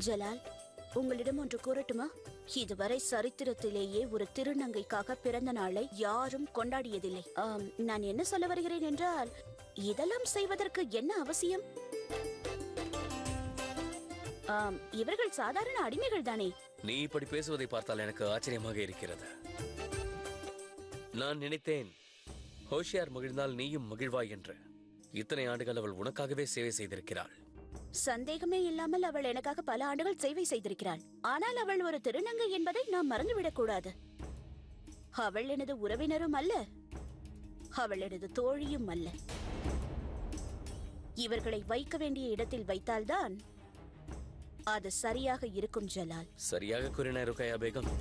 ஜலால் உங்களிடம் ஒன்று கூறட்டுமா இதுவரை சரித்திரத்திலேயே ஒரு திருநங்கைக்காக பிறந்த நாளை யாரும் கொண்டாடியதில்லை ஆம், நான் என்ன சொல்ல வருகிறேன் என்றால் இதெல்லாம் செய்வதற்கு என்ன அவசியம் ஆம், இவர்கள் சாதாரண அடிமைகள் தானே நீ இப்படி பேசுவதை பார்த்தால் எனக்கு ஆச்சரியமாக இருக்கிறது நான் நினைத்தேன் ஹோஷியார் மகிழ்ந்தால் நீயும் மகிழ்வாய் என்று இத்தனை ஆண்டுகள் அவள் உனக்காகவே சேவை செய்திருக்கிறாள் சந்தேகமே இல்லாமல் அவள் எனக்காக பல ஆண்டுகள் சேவை செய்திருக்கிறாள் ஆனால் அவள் ஒரு திருநங்கை என்பதை நாம் மறந்துவிடக் கூடாது அவள் எனது உறவினரும் அல்ல அவள் எனது தோழியும் அல்ல இவர்களை வைக்க வேண்டிய இடத்தில் வைத்தால்தான் அது சரியாக இருக்கும் ஜலால் சரியாக கூறினாய் ருக்கையா பேகம்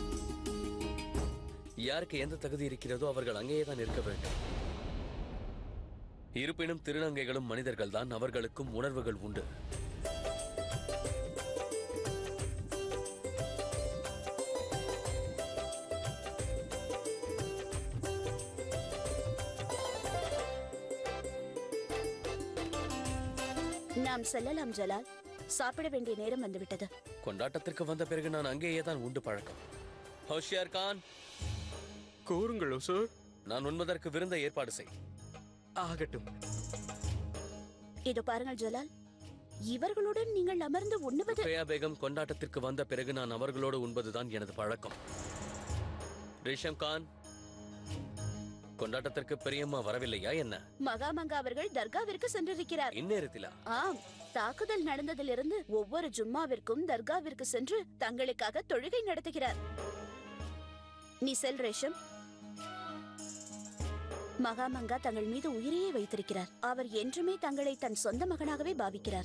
யாருக்கு எந்த தகுதி இருக்கிறதோ அவர்கள் அங்கேயே தான் இருக்க வேண்டும் இருப்பினும் திருநங்கைகளும் மனிதர்கள் தான் அவர்களுக்கும் உணர்வுகள் உண்டு நாம் செல்லலாம் ஜலால் சாப்பிட வேண்டிய நேரம் வந்துவிட்டது கொண்டாட்டத்திற்கு வந்த பிறகு நான் அங்கேயே தான் உண்டு பழக்கம் ஹோஷியார் கான் கூறுங்களோ சார் நான் உண்பதற்கு விருந்த ஏற்பாடு செய் ஆகட்டும் இதோ பாருங்கள் ஜலால் இவர்களுடன் நீங்கள் அமர்ந்து உண்ணுவது ருக்கையா பேகம் கொண்டாட்டத்திற்கு வந்த பிறகு நான் அவர்களோடு உண்பதுதான் எனது பழக்கம் ரேஷம் கான் கொண்டாட்டத்திற்கு பெரியம்மா வரவில்லையா என்ன மகாமங்கா அவர்கள் தர்காவிற்கு சென்றிருக்கிறார் இந்நேரத்திலா ஆம் தாக்குதல் நடந்ததிலிருந்து ஒவ்வொரு ஜும்மாவிற்கும் தர்காவிற்கு சென்று தங்களுக்காக தொழுகை நடத்துகிறார் நீ செல் ரேஷம் மகாமங்கா தங்கள் மீது உயிரையே வைத்திருக்கிறார் அவர் என்றுமே தங்களை தன் சொந்த மகனாகவே பாவிக்கிறார்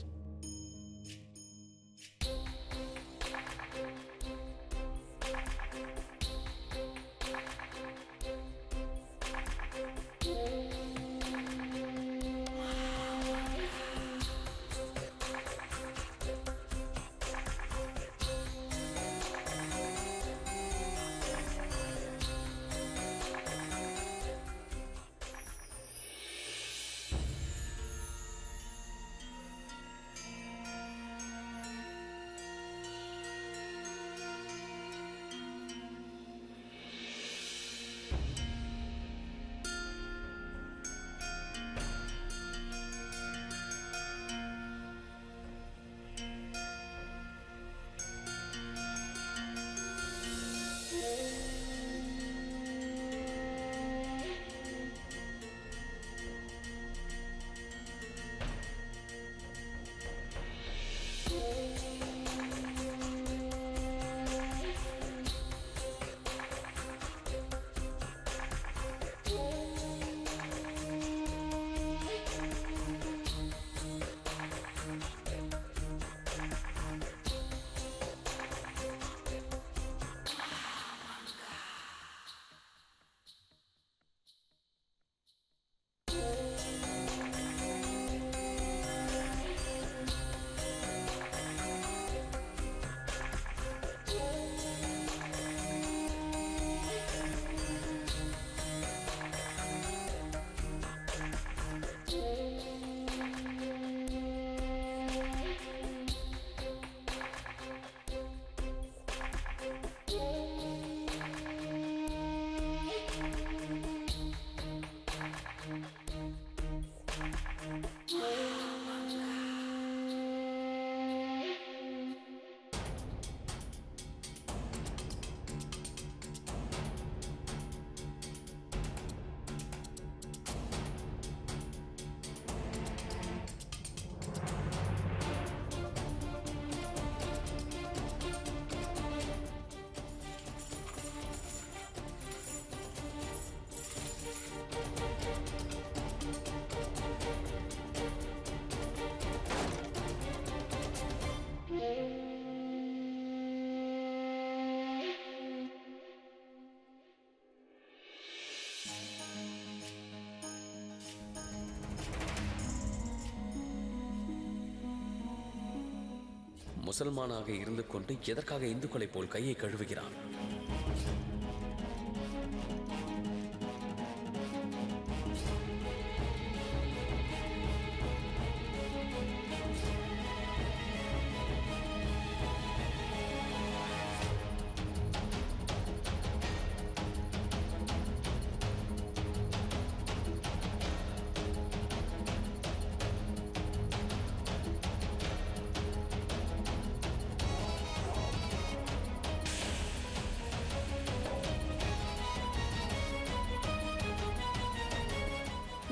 முசல்மானாக இருந்து கொண்டு எதற்காக இந்துக்களைப் போல் கையை கழுவுகிறான்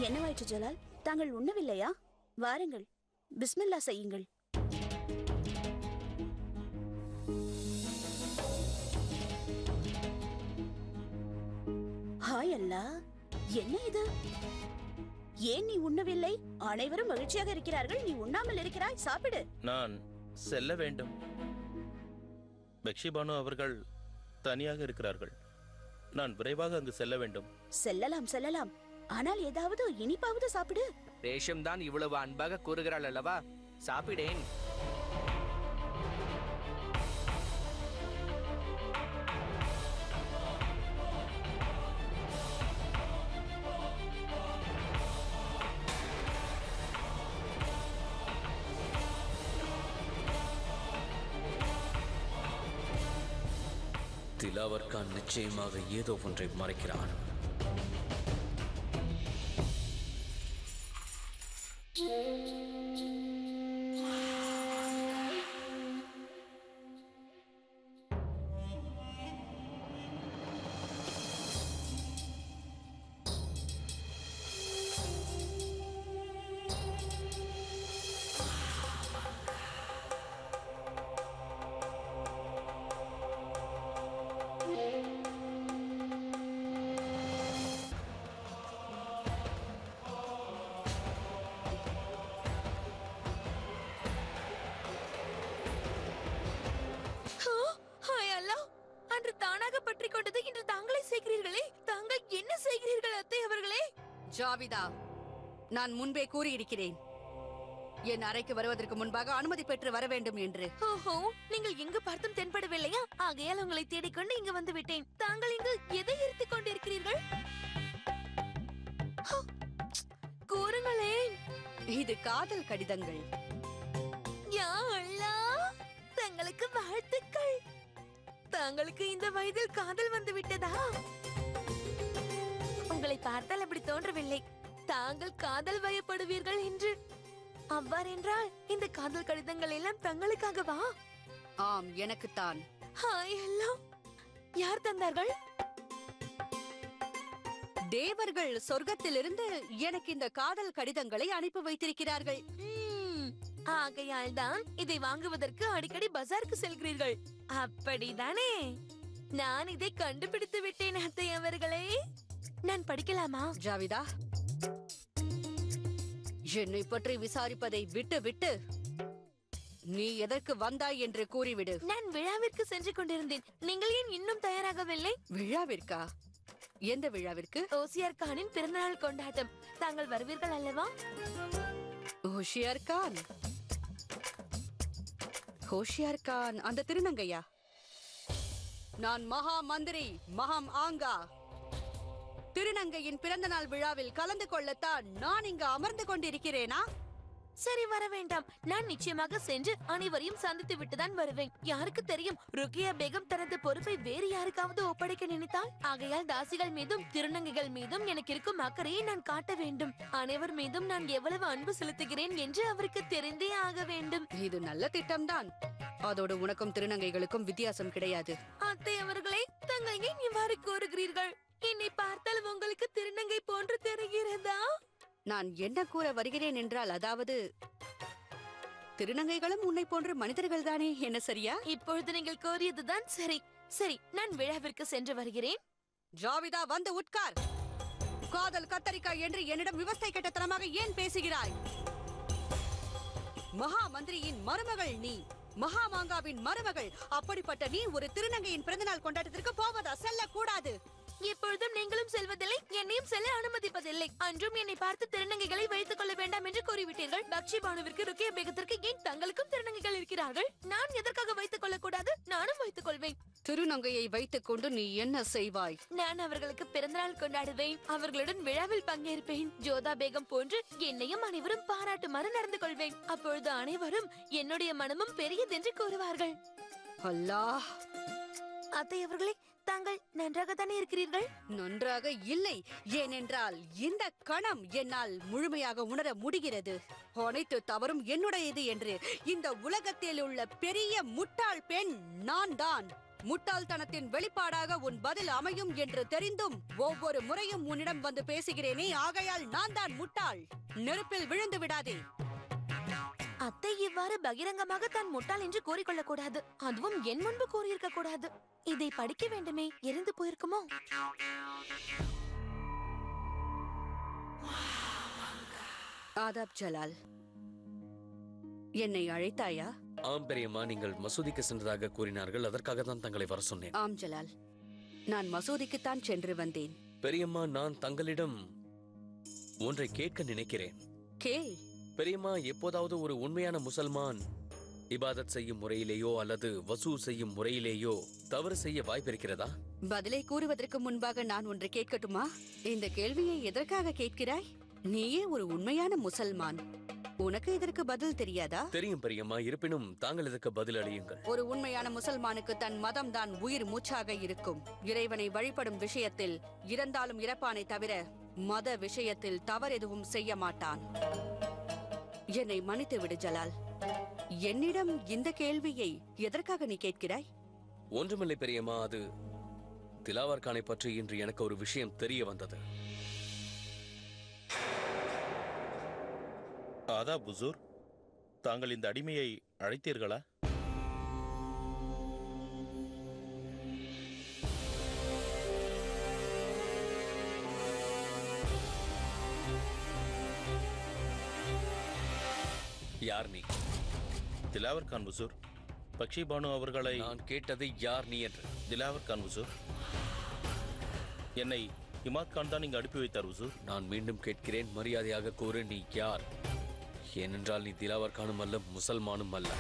என்னவாயிற்று ஜலால் தாங்கள் உண்ணவில்லையா வாருங்கள் பிஸ்மில்லா செய்யுங்கள் ஹாய் அல்லா என்ன இது ஏன் நீ உண்ணவில்லை அனைவரும் மகிழ்ச்சியாக இருக்கிறார்கள் நீ உண்ணாமல் இருக்கிறாய் சாப்பிடு நான் செல்ல வேண்டும் பெக்ஷிபானு அவர்கள் தனியாக இருக்கிறார்கள் நான் விரைவாக அங்கு செல்ல வேண்டும் செல்லலாம் செல்லலாம் ஆனால் ஏதாவது இனிப்பாவது சாப்பிடு ரேஷம் தான் இவ்வளவு அன்பாக கூறுகிறாள் அல்லவா சாப்பிடேன் திலாவர் கான் நிச்சயமாக ஏதோ ஒன்றை மறைக்கிறான் ஹாய் அல்லா அன்று தானாக பற்றி கொண்டது இன்று தாங்களே செய்கிறீர்களே தாங்கள் என்ன செய்கிறீர்கள் அத்தை அவர்களே ஜாவிதா நான் முன்பே கூறியிருக்கிறேன் என் அறைக்கு வருவதற்கு முன்பாக அனுமதி பெற்று வர வேண்டும் என்று ஓஹோ நீங்கள் எங்கு பார்த்தும் தென்படவில்லையா ஆகையால் உங்களை தேடிக்கொண்டு இங்கு வந்து விட்டேன் தாங்கள் இங்கு எதை எரித்துக் கொண்டிருக்கிறீர்கள் ஹோ, கூறுங்களேன் இது காதல் கடிதங்கள் யா அல்லா தங்களுக்கு வாழ்த்துக்கள் தாங்களுக்கு இந்த வயதில் காதல் வந்து விட்டதா உங்களை பார்த்தால் அப்படி தோன்றவில்லை தாங்கள் காதல் வயப்படுவீர்கள் என்று அவ்வாறென்றால் இந்த காதல் கடிதங்கள் எல்லாம் தங்களுக்காகவா ஆம் எனக்குத்தான் ஹாய் ஹலோ யார் தந்தார்கள் தேவர்கள் சொர்க்கத்திலிருந்து எனக்கு இந்த காதல் கடிதங்களை அனுப்பி வைத்திருக்கிறார்கள் ம், ஆகையால் தான் இதை வாங்குவதற்கு அடிக்கடி பஜாருக்கு செல்கிறீர்கள் அப்படிதானே நான் இதை கண்டுபிடித்து விட்டேன் அத்தை அவர்களே நான் படிக்கலாமா ஜாவிதா என்னை பற்றி விசாரிப்பதை விட்டு விட்டு நீ எதற்கு வந்தாய் என்று கூறிவிடு நான் விழாவிற்கு சென்று கொண்டிருந்தேன் நீங்கள் ஏன் இன்னும் தயாராகவில்லை விழாவிற்கா எந்த விழாவிற்கு ஓசியார் கானின் பிறந்தநாள் கொண்டாட்டம் தாங்கள் வருவீர்கள் அல்லவா ஹோஷியார் கான் ஹோஷியார் கான் அந்த திருநங்கையா நான் மகா மந்திரி மகம் ஆங்கா திருநங்கையின் பிறந்த நாள் விழாவில் கலந்து கொள்ளத்தான் நான் இங்கு அமர்ந்து கொண்டிருக்கிறேனா சரி வர வேண்டாம் நான் நிச்சயமாக சென்று அனைவரையும் சந்தித்து விட்டுதான் வருவேன் யாருக்கு தெரியும் ருக்கியா பேகம் தனது பொறுப்பை வேறு யாருக்காவது ஒப்படைக்க நினைத்தால் ஆகையால் தாசிகள் மீதும் திருநங்கைகள் மீதும் எனக்கு இருக்கும் அக்கறையை நான் காட்ட வேண்டும் அனைவர் மீதும் நான் எவ்வளவு அன்பு செலுத்துகிறேன் என்று அவருக்கு தெரிந்தே ஆக வேண்டும் இது நல்ல திட்டம்தான் அதோடு உனக்கும் திருநங்கைகளுக்கும் வித்தியாசம் கிடையாது அத்தை அவர்களே தங்கள் ஏன் இவ்வாறு கூறுகிறீர்கள் என்னை பார்த்தால் உங்களுக்கு திருநங்கை போன்று தெரிகிறதா நான் என்ன கூற வருகிறேன் என்றால் அதாவது திருநங்கைகளும் உன்னை போன்ற மனிதர்கள் தானே என்ன சரியா இப்பொழுது நீங்கள் கோரியதுதான் சரி சரி நான் விழாவிற்கு சென்று வருகிறேன் ஜாவிதா வந்து உட்கார் காதல் கத்தரிக்காய் என்று என்னிடம் விவசாய கட்டத்தனமாக ஏன் பேசுகிறாய் மகா மந்திரியின் மருமகள் நீ மகா மாங்காவின் மருமகள் அப்படிப்பட்ட நீ ஒரு திருநங்கையின் பிறந்தநாள் கொண்டாட்டத்திற்கு போவதா செல்லக்கூடாது எப்பொழுதும் நீங்களும் செல்வதில்லை என்னையும் செல்ல அனுமதிப்பதில்லை அன்றும் என்னை பார்த்து திருநங்கைகளை வைத்துக் கொள்ள வேண்டாம் என்று கூறிவிட்டீர்கள் பக்ஷி பானுவிற்கு ருக்கிய பேகத்திற்கு ஏன் தங்களுக்கும் திருநங்கைகள் இருக்கிறார்கள் நான் எதற்காக வைத்துக் கொள்ளக்கூடாது நானும் வைத்துக் கொள்வேன் திருநங்கையை வைத்துக் கொண்டு நீ என்ன செய்வாய் நான் அவர்களுக்கு பிறந்தநாள் கொண்டாடுவேன் அவர்களுடன் விழாவில் பங்கேற்பேன் ஜோதா பேகம் போன்று என்னையும் அனைவரும் பாராட்டுமாறு நடந்து கொள்வேன் அப்பொழுது அனைவரும் என்னுடைய மனமும் பெரியதென்று கூறுவார்கள் அல்லாஹ் அத்தை அவர்களே தாங்கள் நன்றாக தானே இருக்கிறீர்கள் நன்றாக இல்லை ஏனென்றால் இந்த கணம் என்னால் முழுமையாக உணர முடிகிறது அனைத்து தவறும் என்னுடையது என்று இந்த உலகத்தில் உள்ள பெரிய முட்டாள் பெண் நான் தான் முட்டாள்தனத்தின் வெளிப்பாடாக உன் பதில் அமையும் என்று தெரிந்தும் ஒவ்வொரு முறையும் உன்னிடம் வந்து பேசுகிறேனே ஆகையால் நான் தான் முட்டாள் நெருப்பில் விழுந்து விடாதே அத்தை இவ்வாறு பகிரங்கமாக தான் முட்டாள் என்று கூறிக்கொள்ளக் கூடாது அதுவும் என் முன்பு கூறியிருக்க கூடாது இதை படிக்க வேண்டுமே எரிந்து போயிருக்குமோ ஆதாப் ஜலால் என்னை அழைத்தாயா ஆம் பெரியம்மா நீங்கள் மசூதிக்கு சென்றதாக கூறினார்கள் அதற்காக தான் தங்களை வர சொன்னேன் ஆம் ஜலால் நான் மசூதிக்குத்தான் சென்று வந்தேன் பெரியம்மா நான் தங்களிடம் ஒன்றை கேட்க நினைக்கிறேன் கேள் பெரியம்மா எப்போதாவது ஒரு உண்மையான முசல்மான் இபாதத் செய்யும் முறையிலேயோ அல்லது வசூ செய்யும் முறையிலேயோ தவறு செய்ய வாய்ப்பிருக்கிறதா பதிலை கூறுவதற்கு முன்பாக நான் ஒன்று கேட்கட்டுமா இந்த கேள்வியை எதற்காக கேட்கிறாய் நீயே ஒரு உண்மையான முசல்மான் உனக்கு இதற்கு பதில் தெரியாதா தெரியும் பெரியம்மா இருப்பினும் தாங்கள் இதற்கு பதில் அளியுங்கள் ஒரு உண்மையான முசல்மானுக்கு தன் மதம் தான் உயிர் மூச்சாக இருக்கும் இறைவனை வழிபடும் விஷயத்தில் இறந்தாலும் இறப்பானை தவிர மத விஷயத்தில் தவறெதுவும் செய்ய மாட்டான் என்னை மன்னித்து விடு ஜலால் என்னிடம் இந்த கேள்வியை எதற்காக நீ கேட்கிறாய் ஒன்றுமில்லை பெரியம்மா அது திலாவர் கானை பற்றி இன்று எனக்கு ஒரு விஷயம் தெரிய வந்தது ஆதா புசூர் தாங்கள் இந்த அடிமையை அழைத்தீர்களா யார் நீ திலாவர் கான் புசூர் பக்ஷி பானு அவர்களை நான் கேட்டது யார் நீ என்று திலாவர் கான் புசூர் என்னை இமாத் கான் தான் இங்கு அனுப்பி வைத்தார் புசூர் நான் மீண்டும் கேட்கிறேன் மரியாதையாக கூறு நீ யார் ஏனென்றால் நீ திலாவர் கானும் அல்ல முசல்மானும் அல்ல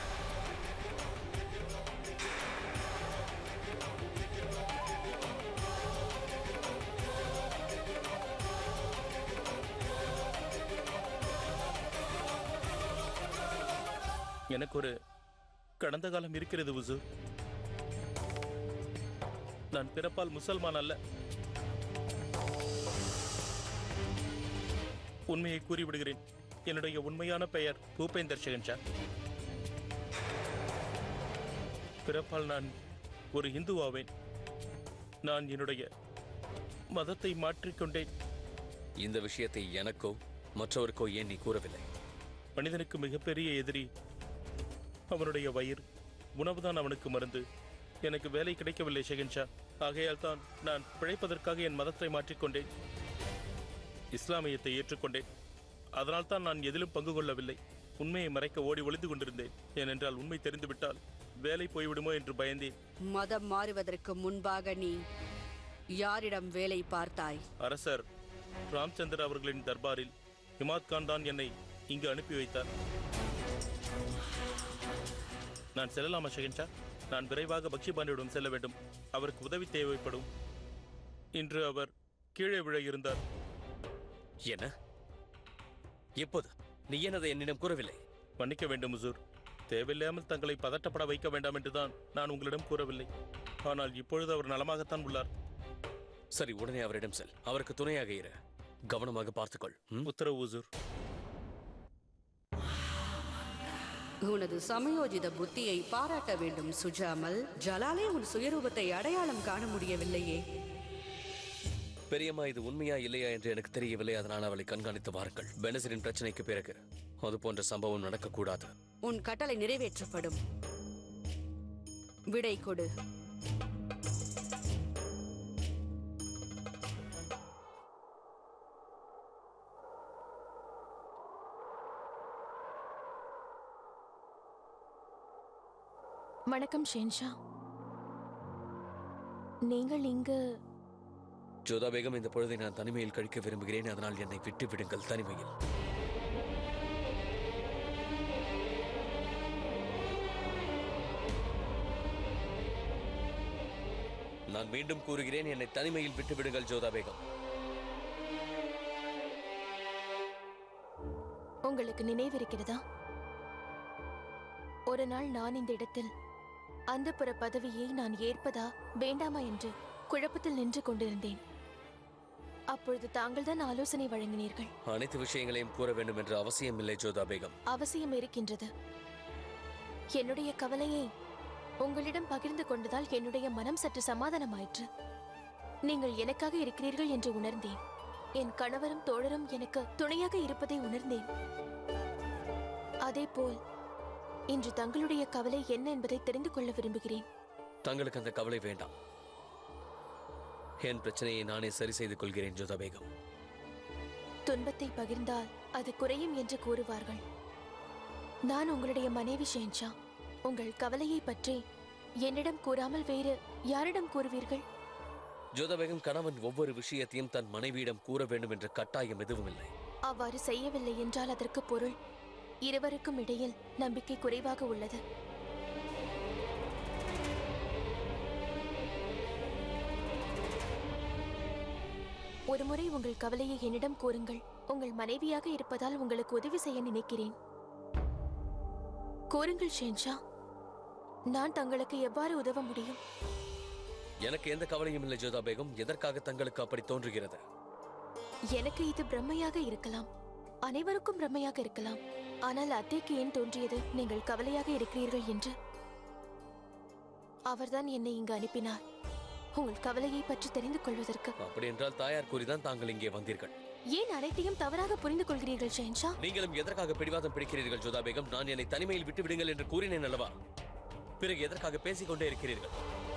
எனக்கு ஒரு கடந்த காலம் இருக்கிறது புசூர் நான் பிறப்பால் முசல்மான் அல்ல உண்மையை கூறிவிடுகிறேன் என்னுடைய உண்மையான பெயர் பூபேந்தர் ஷெகன்ஷா பிறப்பால் நான் ஒரு இந்து ஆவேன் நான் என்னுடைய மதத்தை மாற்றிக்கொண்டேன் இந்த விஷயத்தை எனக்கோ மற்றவருக்கோ ஏன் நீ கூறவில்லை மனிதனுக்கு மிகப்பெரிய எதிரி அவனுடைய வயிறு உணவுதான் அவனுக்கு மருந்து எனக்கு வேலை கிடைக்கவில்லை ஷெகன்ஷா ஆகையால் தான் நான் பிழைப்பதற்காக என் மதத்தை மாற்றிக்கொண்டேன் இஸ்லாமியத்தை ஏற்றுக்கொண்டேன் அதனால் தான் நான் எதிலும் பங்கு கொள்ளவில்லை உண்மையை மறைக்க ஓடி ஒளிந்து கொண்டிருந்தேன் ஏனென்றால் உண்மை தெரிந்துவிட்டால் வேலை போய்விடுமோ என்று பயந்தேன் மதம் மாறுவதற்கு முன்பாக நீ யாரிடம் வேலை பார்த்தாய் அரசர் ராம்சந்தர் அவர்களின் தர்பாரில் இமாத் கான் தான் என்னை இங்கு அனுப்பி வைத்தார் நான் செல்லலாமா ஷெகன்ஷா நான் விரைவாக பக்ஷிபாண்டியிடம் செல்ல வேண்டும் அவருக்கு உதவி தேவைப்படும் இன்று அவர் கீழே விழ இருந்தார் என்ன எப்போது நீ ஏன் அதை என்னிடம் கூறவில்லை மன்னிக்க வேண்டும் முசூர் தேவையில்லாமல் தங்களை பதட்டப்பட வைக்க வேண்டாம் என்றுதான் நான் உங்களிடம் கூறவில்லை ஆனால் இப்பொழுது அவர் நலமாகத்தான் உள்ளார் சரி உடனே அவரிடம் செல் அவருக்கு துணையாக இரு கவனமாக பார்த்துக்கொள் ம்? உத்தரவு உசூர் உனது சமயோஜித புத்தியை பாராட்ட வேண்டும் சுஜாமல் ஜலாலே உன் சுயரூபத்தை அடையாளம் காண முடியவில்லையே பெரியம்மா இது உண்மையா இல்லையா என்று எனக்கு தெரியவில்லை அதனால் அவளை கண்காணித்து வாருங்கள் பெனசரின் பிரச்சனைக்கு பிறகு அது போன்ற சம்பவம் நடக்கக்கூடாது உன் கட்டளை நிறைவேற்றப்படும் விடை கொடு வணக்கம் ஷேன்ஷா நீங்கள் இங்கு ஜோதா பேகம் இந்த பொழுதை நான் தனிமையில் கழிக்க விரும்புகிறேன் அதனால் என்னை விட்டு விடுங்கள் தனிமையில் நான் மீண்டும் கூறுகிறேன் என்னை தனிமையில் விட்டு விடுங்கள் ஜோதா பேகம் உங்களுக்கு நினைவிருக்கிறதா ஒரு நாள் நான் இந்த இடத்தில் அந்தப்புற பதவியை நான் ஏற்பதா வேண்டாமா என்று குழப்பத்தில் நின்று கொண்டிருந்தேன் அப்பொழுது தாங்கள் தான் ஆலோசனை வழங்கினீர்கள் அனைத்து விஷயங்களையும் கூற வேண்டும் என்ற அவசியம் இல்லை ஜோதா பேகம் அவசியம் இருக்கின்றது என்னுடைய கவலையை உங்களிடம் பகிர்ந்து கொண்டுதான் இருந்ததால் என்னுடைய மனம் சற்று சமாதானமாயிற்று நீங்கள் எனக்காக இருக்கிறீர்கள் என்று உணர்ந்தேன் என் கணவரும் தோழரும் எனக்கு துணையாக இருப்பதை உணர்ந்தேன் அதேபோல் இன்று தங்களுடைய கவலை என்ன என்பதை தெரிந்து கொள்ள விரும்புகிறேன் தங்களுக்கு அந்த கவலை வேண்டாம் என் பிரச்சனையை நானே சரி செய்து கொள்கிறேன் ஜோதா பேகம் துன்பத்தை பகிர்ந்தால் அது குறையும் என்று கூறுவார்கள் நான் உங்களுடைய மனைவி ஷேன்ஷா உங்கள் கவலையை பற்றி என்னிடம் கூறாமல் வேறு யாரிடம் கூறுவீர்கள் ஜோதா பேகம் கணவன் ஒவ்வொரு விஷயத்தையும் தன் மனைவியிடம் கூற வேண்டும் என்ற கட்டாயம் எதுவும் இல்லை அவ்வாறு செய்யவில்லை என்றால் அதற்கு பொருள் இருவருக்கும் இடையில் நம்பிக்கை குறைவாக உள்ளது ஒருமுறை உங்கள் கவலையை என்னிடம் கூறுங்கள் உங்கள் மனைவியாக இருப்பதால் உங்களுக்கு உதவி செய்ய நினைக்கிறேன் கூறுங்கள் ஷேன்ஷா நான் தங்களுக்கு எவ்வாறு உதவ முடியும் எனக்கு எந்த கவலையும் இல்லை ஜோதா பேகம் எதற்காக தங்களுக்கு அப்படி தோன்றுகிறது எனக்கு இது பிரம்மையாக இருக்கலாம் அனைவருக்கும் பிரம்மையாக இருக்கலாம் ஆனால் அத்தைக்கு ஏன் தோன்றியது நீங்கள் கவலையாக இருக்கிறீர்கள் என்று அவர்தான் என்னை இங்கு அனுப்பினார் உங்கள் கவலையை பற்றி தெரிந்து கொள்வதற்கு அப்படி என்றால் தாயார் கூறிதான் தாங்கள் இங்கே வந்தீர்கள் ஏன் அனைத்தையும் தவறாக புரிந்து கொள்கிறீர்கள் ஷென்ஷா நீங்களும் எதற்காக பிடிவாதம் பிடிக்கிறீர்கள் ஜோதா பேகம் நான் என்னை தனிமையில் விட்டு விடுங்கள் என்று கூறினேன் அல்லவா பிறகு எதற்காக பேசிக் கொண்டே இருக்கிறீர்கள்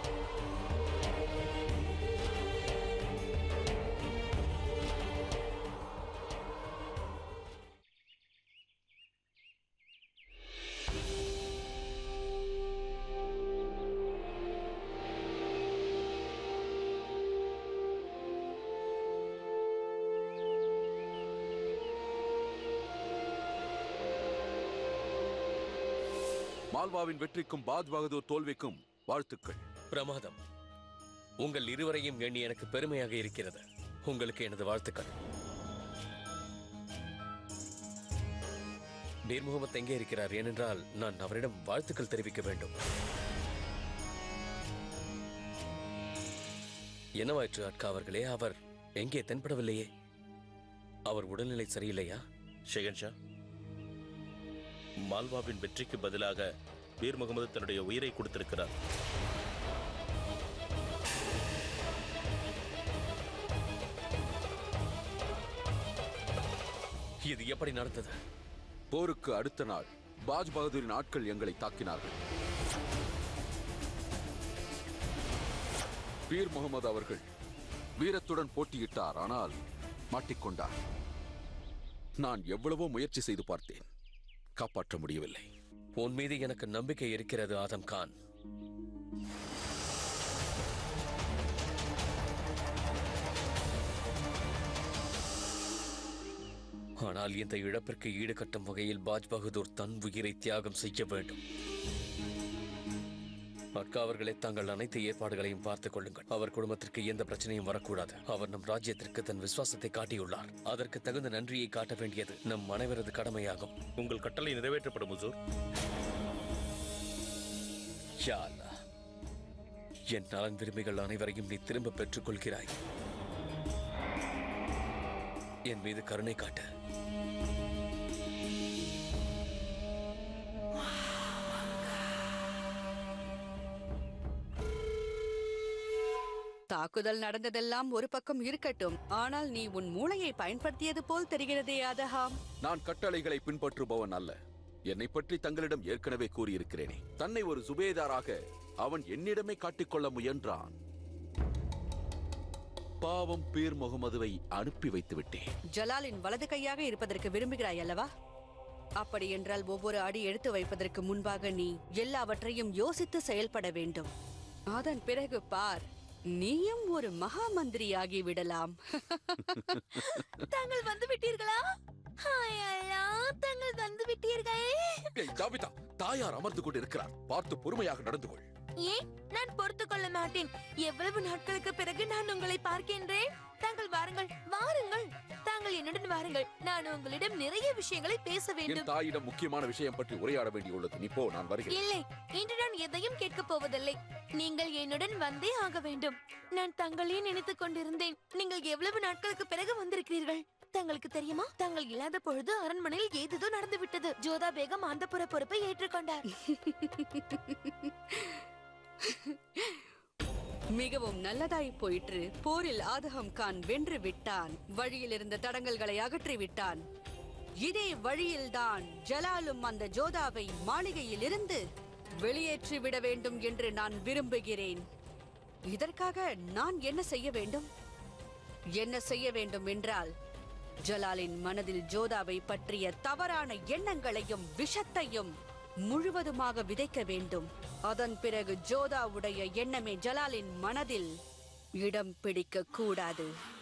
மால்வாவின் வெற்றிக்கும் பாத் பகதூர் தோல்விக்கும் வாழ்த்துக்கள் பிரமாதம் உங்கள் இருவரையும் எண்ணி எனக்கு பெருமையாக இருக்கிறது உங்களுக்கு எனது வாழ்த்துக்கள் மீர் முகமது எங்கே இருக்கிறார் ஏனென்றால் நான் அவரிடம் வாழ்த்துக்கள் தெரிவிக்க வேண்டும் என்னவாயிற்று அட்கா அவர்களே அவர் எங்கே தென்படவில்லையே அவர் உடல்நிலை சரியில்லையா ஷெகன்ஷா மால்வாவின் வெற்றிக்கு பதிலாக வீர் முகமது தன்னுடைய உயிரை கொடுத்திருக்கிறார் இது எப்படி நடந்தது போருக்கு அடுத்த நாள் பாஜ் பகதூரின் ஆட்கள் எங்களை தாக்கினார்கள் பீர் முகமது அவர்கள் வீரத்துடன் போட்டியிட்டார் ஆனால் மாட்டிக்கொண்டார் நான் எவ்வளவோ முயற்சி செய்து பார்த்தேன் காப்பாற்ற முடியவில்லை உன் மீது எனக்கு நம்பிக்கை இருக்கிறது ஆதம் கான் ஆனால் இந்த இழப்பிற்கு ஈடுகட்டும் வகையில் பாஜ் பகதூர் தன் உயிரை தியாகம் செய்ய வேண்டும் அக்கா அவர்களே தாங்கள் அனைத்து ஏற்பாடுகளையும் பார்த்துக் கொள்ளுங்கள் அவர் குடும்பத்திற்கு எந்த பிரச்சனையும் வரக்கூடாது அவர் நம் ராஜ்யத்திற்கு தன் விசுவாசத்தை காட்டியுள்ளார் அதற்கு தகுந்த நன்றியை காட்ட வேண்டியது நம் அனைவரது கடமையாகும் உங்கள் கட்டளை நிறைவேற்றப்படும் ஹுசூர் யா அல்லாஹ். என் நலன் விரும்பிகள் அனைவரையும் நீ திரும்ப பெற்றுக் கொள்கிறாய் என் மீது கருணை காட்ட தாக்குதல் நடந்ததெல்லாம் ஒரு பக்கம் இருக்கட்டும் ஆனால் நீ உன் மூளையை பயன்படுத்தியது போல் தெரிகிறதே அதஹாம் நான் கட்டளைகளை பின்பற்றுபவன் அல்ல என்னை பற்றி தங்களிடம் ஏற்கனவே கூறியிருக்கிறேனே தன்னை ஒரு சுபேதாராக அவன் என்னிடமே காட்டிக்கொள்ள முயன்றான் பாவம் பீர் முகமதுவை அனுப்பி வைத்து விட்டேன் ஜலாலின் வலது கையாக இருப்பதற்கு விரும்புகிறாய் அல்லவா அப்படி என்றால் ஒவ்வொரு அடி எடுத்து வைப்பதற்கு முன்பாக நீ எல்லாவற்றையும் யோசித்து செயல்பட வேண்டும் அதன் பிறகு பார் நீயும் ஒரு மகா மந்திரியாகி விடலாம் தாங்கள் வந்து விட்டீர்களா ஹாய் அல்லா தாங்கள் வந்து விட்டீர்கள் ஏய், ஜாபிதா தாயார் அமர்ந்து கொண்டு இருக்கிறார் பார்த்து பொறுமையாக நடந்து கொள் ஏன் நான் பொறுத்து கொள்ள மாட்டேன் எவ்வளவு நாட்களுக்கு பிறகு நான் உங்களை பார்க்கின்றேன் தாங்கள் வாருங்கள் வாருங்கள் தாங்கள் என்னுடன் வாருங்கள் நான் உங்களிடம் நிறைய விஷயங்களை பேச என் வேண்டும் தாயிடம் முக்கியமான விஷயம் பற்றி உரையாட வேண்டியுள்ளது நீ போ நான் வருகிறேன் இல்லை இன்று நான் எதையும் கேட்கப் போவதில்லை நீங்கள் என்னுடன் வந்தே ஆக வேண்டும் நான் தங்களையே நினைத்துக் கொண்டிருந்தேன் நீங்கள் எவ்வளவு நாட்களுக்கு பிறகு வந்திருக்கிறீர்கள் தங்களுக்கு தெரியுமா தாங்கள் இல்லாத பொழுது அரண்மனையில் ஏதேதோ நடந்து விட்டது ஜோதா பேகம் அந்த பொறுப்பை ஏற்றுக்கொண்டார் மிகவும் நல்லதாய் போயிற்று போரில் ஆதகம் கான் வென்று விட்டான் வழியில் இருந்த தடங்கல்களை அகற்றி விட்டான் இதே வழியில்தான் ஜலாலும் அந்த ஜோதாவை மாளிகையில் இருந்து வெளியேற்றி விட வேண்டும் என்று நான் விரும்புகிறேன் இதற்காக நான் என்ன செய்ய வேண்டும் என்ன செய்ய வேண்டும் என்றால் ஜலாலின் மனதில் ஜோதாவை பற்றிய தவறான எண்ணங்களையும் விஷத்தையும் முழுவதுமாக விதைக்க வேண்டும் அதன் பிறகு ஜோதாவுடைய எண்ணமே ஜலாலின் மனதில் இடம் பிடிக்க கூடாது